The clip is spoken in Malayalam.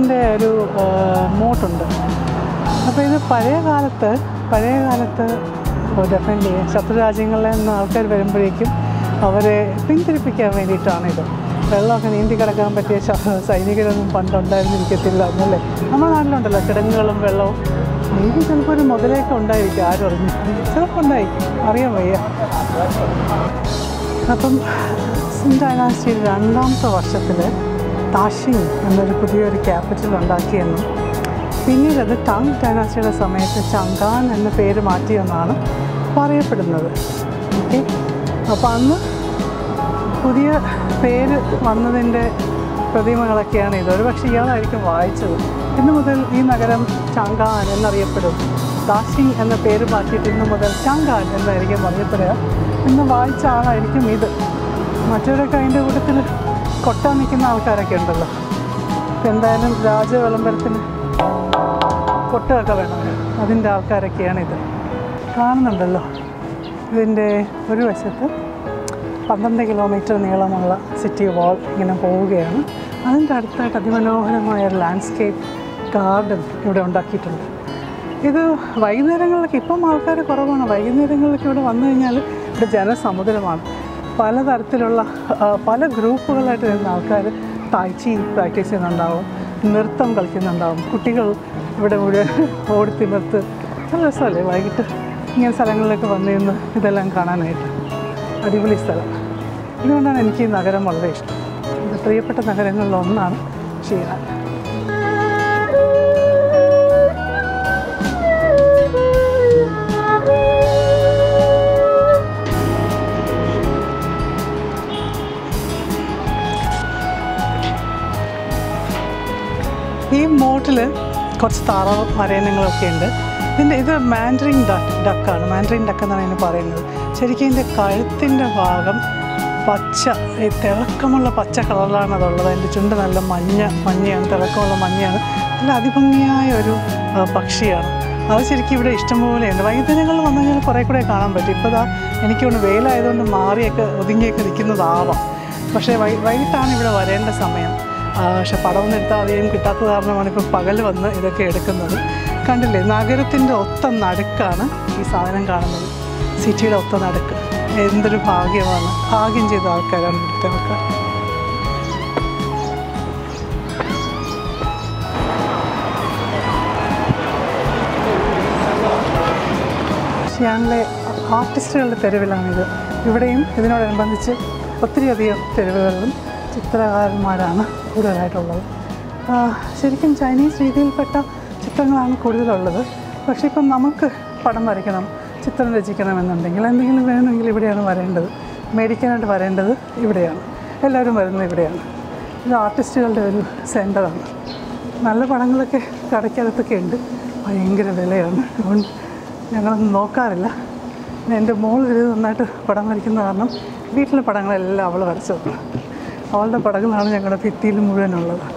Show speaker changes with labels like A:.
A: ടാങ്കിൻ്റെ ഒരു മോട്ടുണ്ട് അപ്പോൾ ഇത് പഴയ കാലത്ത് പഴയ കാലത്ത് ഡെഫെൻഡ് ചെയ്യാൻ ശത്രു രാജ്യങ്ങളിലെ നിന്ന് ആൾക്കാർ വരുമ്പോഴേക്കും അവരെ പിന്തിരിപ്പിക്കാൻ വേണ്ടിയിട്ടാണിത് വെള്ളമൊക്കെ നീന്തി കിടക്കാൻ പറ്റിയ ശ- സൈനികരൊന്നും പണ്ടുണ്ടായിരുന്നിരിക്കത്തില്ല എന്നല്ലേ നമ്മുടെ നാട്ടിലുണ്ടല്ലോ കിടങ്ങുകളും വെള്ളവും നീതി ചിലപ്പോൾ ഒരു മുതലേക്ക് ഉണ്ടായിരിക്കും ആരും അറിഞ്ഞു ചിലപ്പോൾ ഉണ്ടായിരിക്കും അറിയാൻ വയ്യ അപ്പം സിൻ ഡൈനാസ്റ്റിയുടെ രണ്ടാമത്തെ വർഷത്തിൽ താഷിങ് എന്നൊരു പുതിയൊരു ക്യാപിറ്റൽ ഉണ്ടാക്കിയെന്നും പിന്നീട് അത് ടാങ് ഡൈനാസ്റ്റിയുടെ സമയത്ത് ചങ്കാൻ എന്ന പേര് മാറ്റിയെന്നാണ് പറയപ്പെടുന്നത് ഓക്കെ അപ്പോൾ അന്ന് പുതിയ പേര് വന്നതിൻ്റെ പ്രതിമകളൊക്കെയാണ് ഇത് ഒരു പക്ഷേ ഇയാളായിരിക്കും വായിച്ചത് ഇന്നു മുതൽ ഈ നഗരം ചാങ്കാൻ എന്നറിയപ്പെടും ദാഷിങ് എന്ന പേര് മാറ്റിയിട്ട് ഇന്നു മുതൽ ചാങ്കാൻ എന്നായിരിക്കും അറിയപ്പെടുക ഇന്ന് വായിച്ച ആളായിരിക്കും ഇത് മറ്റവരൊക്കെ അതിൻ്റെ കൂട്ടത്തിൽ കൊട്ടാൻ നിൽക്കുന്ന ആൾക്കാരൊക്കെ ഉണ്ടല്ലോ ഇപ്പം എന്തായാലും രാജ വിളംബരത്തിന് കൊട്ടൊക്കെ വേണം അതിൻ്റെ ആൾക്കാരൊക്കെയാണ് ഇത് കാണുന്നുണ്ടല്ലോ ഇതിൻ്റെ ഒരു വശത്ത് പന്ത്രണ്ട് കിലോമീറ്റർ നീളമുള്ള സിറ്റി വാൾ ഇങ്ങനെ പോവുകയാണ് അതിൻ്റെ അടുത്തായിട്ട് അതിമനോഹരമായ ഒരു ലാൻഡ്സ്കേപ്പ് ഗാർഡൻ ഇവിടെ ഉണ്ടാക്കിയിട്ടുണ്ട് ഇത് വൈകുന്നേരങ്ങളിലൊക്കെ ഇപ്പം ആൾക്കാർ കുറവാണ് വൈകുന്നേരങ്ങളിലൊക്കെ ഇവിടെ വന്നു കഴിഞ്ഞാൽ ഇവിടെ ജനസമുദ്രമാണ് പലതരത്തിലുള്ള ആ, പല ഗ്രൂപ്പുകളായിട്ട് വരുന്ന ആൾക്കാർ തായ്ച്ചി പ്രാക്ടീസ് ചെയ്യുന്നുണ്ടാവും നൃത്തം കളിക്കുന്നുണ്ടാവും കുട്ടികൾ ഇവിടെ മുഴുവൻ ഓടിത്തിമിർത്ത് നല്ല രസമല്ലേ വൈകിട്ട് ഇങ്ങനെ സ്ഥലങ്ങളിലൊക്കെ വന്നിരുന്ന് ഇതെല്ലാം കാണാനായിട്ട് അടിപൊളി സ്ഥലം ഇതുകൊണ്ടാണ് എനിക്ക് ഈ നഗരം വളരെ ഇഷ്ടം എൻ്റെ പ്രിയപ്പെട്ട നഗരങ്ങളിൽ ഒന്നാണ് ഷീനാൻ ഈ മോട്ടിൽ കുറച്ച് താറാവ് മരയനങ്ങളൊക്കെ ഉണ്ട് ഇതിൻ്റെ ഇത് മാൻഡറിൻ ഡക്ക് ഡക്കാണ് മാൻഡറിൻ ഡക്ക് എന്നാണ് ഇതിന് പറയുന്നത് ശരിക്കും ഇതിൻ്റെ കഴുത്തിൻ്റെ ഭാഗം പച്ച ഈ തിളക്കമുള്ള പച്ച കളറിലാണ് അതുള്ളത് അതിൻ്റെ ചുണ്ട് നല്ല മഞ്ഞ മഞ്ഞയാണ് തിളക്കമുള്ള മഞ്ഞയാണ് നല്ല അതിഭംഗിയായ ഒരു ആ, പക്ഷിയാണ് അത് ശരിക്കും ഇവിടെ ഇഷ്ടംപോലെയുണ്ട് വൈകുന്നേരങ്ങളിൽ വന്നു കഴിഞ്ഞാൽ കുറേ കൂടെ കാണാൻ പറ്റും ഇപ്പോൾ ദാ എനിക്ക് തോന്നുന്നു വെയിലായതുകൊണ്ട് മാറിയൊക്കെ ഒതുങ്ങിയൊക്കെ നിൽക്കുന്നതാവാം പക്ഷേ വൈ വൈകിട്ടാണ് ഇവിടെ വരേണ്ട സമയം ആ, പക്ഷെ പടമൊന്നും എടുത്താൽ അധികം കിട്ടാത്ത കാരണമാണ് ഇപ്പോൾ പകൽ വന്ന് ഇതൊക്കെ എടുക്കുന്നത് കണ്ടില്ലേ നഗരത്തിൻ്റെ ഒത്ത നടുക്കാണ് ഈ സാധനം കാണുന്നത് സിറ്റിയുടെ ഒത്ത നടുക്ക് എന്തൊരു ഭാഗ്യമാണ് ഭാഗ്യം ചെയ്ത ആൾക്കാരാണ് ഇവിടുത്തെ ആൾക്കാർ ഷിയാങ്ങിലെ ആർട്ടിസ്റ്റുകളുടെ തെരുവിലാണിത് ഇവിടെയും ഇതിനോടനുബന്ധിച്ച് ഒത്തിരിയധികം തെരുവുകളിലും ചിത്രകാരന്മാരാണ് കൂടുതലായിട്ടുള്ളത് ആ, ശരിക്കും ചൈനീസ് രീതിയിൽപ്പെട്ട ചിത്രങ്ങളാണ് കൂടുതലുള്ളത് പക്ഷേ ഇപ്പം നമുക്ക് പടം വരയ്ക്കണം ചിത്രം രചിക്കണമെന്നുണ്ടെങ്കിൽ എന്തെങ്കിലും വേണമെങ്കിൽ ഇവിടെയാണ് വരേണ്ടത് മേടിക്കാനായിട്ട് വരേണ്ടത് ഇവിടെയാണ് എല്ലാവരും വരുന്നത് ഇവിടെയാണ് ഇത് ആർട്ടിസ്റ്റുകളുടെ ഒരു സെൻറ്ററാണ് നല്ല പടങ്ങളൊക്കെ കടയ്ക്കകത്തൊക്കെ ഉണ്ട് ഭയങ്കര വിലയാണ് അതുകൊണ്ട് ഞങ്ങളൊന്നും നോക്കാറില്ല പിന്നെ എൻ്റെ മോൾ ഇത് നന്നായിട്ട് പടം വരയ്ക്കുന്ന കാരണം വീട്ടിലെ പടങ്ങളെല്ലാം അവൾ വരച്ചു അവളുടെ പടങ്ങളാണ് ഞങ്ങളുടെ ഭിത്തിയിൽ മുഴുവനുള്ളത്